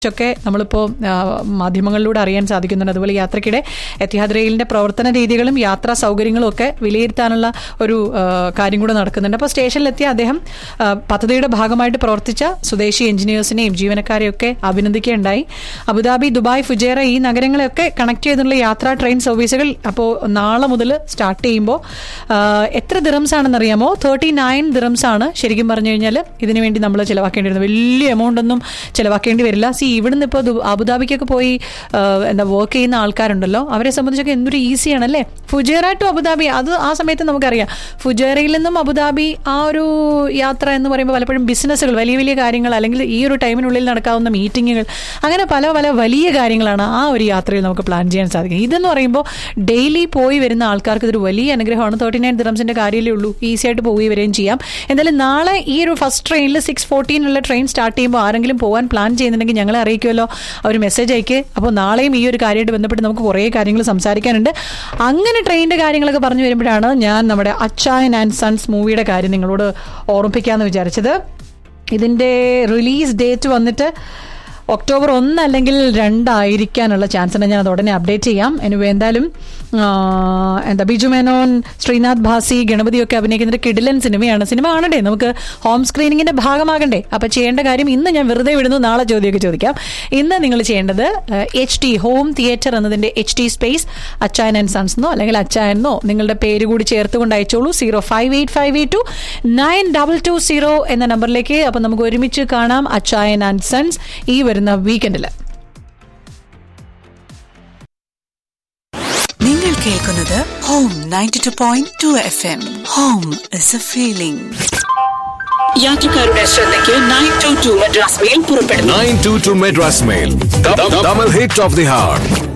ഒക്കെ നമ്മളിപ്പോൾ മാധ്യമങ്ങളിലൂടെ അറിയാൻ സാധിക്കുന്നുണ്ട് അതുപോലെ യാത്രക്കിടെ എത്തിഹാദ് റെയിലിന്റെ പ്രവർത്തന രീതികളും യാത്രാ സൗകര്യങ്ങളും ഒക്കെ വിലയിരുത്താനുള്ള ഒരു ആ, കാര്യം കൂടെ നടക്കുന്നുണ്ട് അപ്പോൾ സ്റ്റേഷനിലെത്തിയ അദ്ദേഹം ആ, പദ്ധതിയുടെ ഭാഗമായിട്ട് പ്രവർത്തിച്ച സ്വദേശി എഞ്ചിനീയേഴ്സിനെയും ജീവനക്കാരെയും ഒക്കെ അഭിനന്ദിക്കുകയുണ്ടായി അബുദാബി ദുബായ് ഫുജേറ ഈ നഗരങ്ങളെയൊക്കെ കണക്ട് ചെയ്തിട്ടുള്ള യാത്രാ ട്രെയിൻ സർവീസുകൾ അപ്പോൾ നാളെ മുതൽ സ്റ്റാർട്ട് ചെയ്യുമ്പോൾ ആ, എത്ര ദിറംസ് ആണെന്ന് അറിയാമോ തേർട്ടി നയൻ ദിറംസ് ആണ് ശരിക്കും പറഞ്ഞു കഴിഞ്ഞാൽ ഇതിനു വേണ്ടി നമ്മൾ ചിലവാക്കേണ്ടിയിരുന്നത് വലിയ എമൗണ്ട് ഒന്നും ചിലവാക്കേണ്ടി വരില്ല സി ഇവിടുന്ന് ഇപ്പോൾ അബുദാബിക്കൊക്കെ പോയി ആ, എന്താ വർക്ക് ചെയ്യുന്ന ആൾക്കാരുണ്ടല്ലോ അവരെ സംബന്ധിച്ചൊക്കെ എന്തൊരു ഈസിയാണ് അല്ലേ ഫുജേറ ടു അബുദാബി അത് ആ സമയത്ത് നമുക്കറിയാം ഫുജേറയിൽ നിന്നും അബുദാബി ആ ഒരു യാത്ര എന്ന് പറയുമ്പോൾ പലപ്പോഴും ബിസിനസ്സുകൾ വലിയ വലിയ കാര്യങ്ങൾ അല്ലെങ്കിൽ ഈ ഒരു ടൈമിനുള്ളിൽ നടക്കാവുന്ന മീറ്റിങ്ങുകൾ അങ്ങനെ പല പല വലിയ കാര്യങ്ങളാണ് ആ ഒരു യാത്രയിൽ നമുക്ക് പ്ലാൻ ചെയ്യാൻ സാധിക്കും ഇതെന്ന് പറയുമ്പോൾ ഡെയിലി പോയി വരുന്ന ആൾക്കാർക്ക് ഇതൊരു വലിയ അനുഗ്രഹമാണ് തേർട്ടി നയൻ ദിറംസിന്റെ കാര്യമേ ഉള്ളൂ ഈസി ആയിട്ട് പോയി വരികയും ചെയ്യാം എന്തായാലും നാളെ ഈ ഒരു ഫസ്റ്റ് ട്രെയിനിൽ സിക്സ് ഫോർട്ടീനുള്ള ട്രെയിൻ സ്റ്റാർട്ട് ചെയ്യുമ്പോൾ ആരെങ്കിലും പോകാൻ പ്ലാൻ ചെയ്യുന്നുണ്ടെങ്കിൽ ഞങ്ങളെ അറിയിക്കുമല്ലോ അവർ മെസ്സേജ് അയക്ക് അപ്പോൾ നാളെയും ഈ ഒരു കാര്യമായിട്ട് ബന്ധപ്പെട്ട് നമുക്ക് കുറേ കാര്യങ്ങൾ സംസാരിക്കാനുണ്ട് അങ്ങനെ ട്രെയിനിന്റെ കാര്യങ്ങളൊക്കെ പറഞ്ഞു വരുമ്പോഴാണ് ഞാൻ നമ്മുടെ അച്ചായൻ ആൻഡ് സൺസ് മൂവിയുടെ കാര്യം നിങ്ങളോട് ഓർമ്മിപ്പിക്കാമെന്ന് വിചാരിച്ചത് ഇതിന്റെ റിലീസ് ഡേറ്റ് വന്നിട്ട് ഒക്ടോബർ ഒന്ന് അല്ലെങ്കിൽ രണ്ടായിരിക്കാനുള്ള ചാൻസ് ഉണ്ട് ഞാൻ അത് ഉടനെ അപ്ഡേറ്റ് ചെയ്യാം എനിവേ എന്തായാലും ആ, എന്താ ബിജു മേനോൻ ശ്രീനാഥ് ഭാസി ഗണപതിയൊക്കെ അഭിനയിക്കുന്ന ഒരു കിടിലൻ സിനിമയാണ് സിനിമ കാണണ്ടേ നമുക്ക് ഹോം സ്ക്രീനിങ്ങിന്റെ ഭാഗമാകണ്ടേ അപ്പൊ ചെയ്യേണ്ട കാര്യം ഇന്ന് ഞാൻ വെറുതെ വിടുന്നു നാളെ ചോദ്യമൊക്കെ ചോദിക്കാം ഇന്ന് നിങ്ങൾ ചെയ്യേണ്ടത് എച്ച് ടി ഹോം തിയേറ്റർ എന്നതിന്റെ H T space Achayan and sons എന്നോ അല്ലെങ്കിൽ അച്ചായനെന്നോ നിങ്ങളുടെ പേര് കൂടി ചേർത്തുകൊണ്ട് അയച്ചോളൂ zero five eight five eight two nine double two zero എന്ന നമ്പറിലേക്ക് അപ്പൊ നമുക്ക് ഒരുമിച്ച് കാണാം അച്ചായൻ ആൻഡ് സൺസ് ഈ വരുന്ന വീക്കെൻഡിൽ നിങ്ങൾ കേൾക്കുന്നത് home ninety two point two F M home is a feeling യാത്രക്കാരുടെ ശ്രദ്ധയ്ക്ക് nine two two Madras mail പുറപ്പെടുന്നു 922 Madras Mail. The, the double hit of the heart.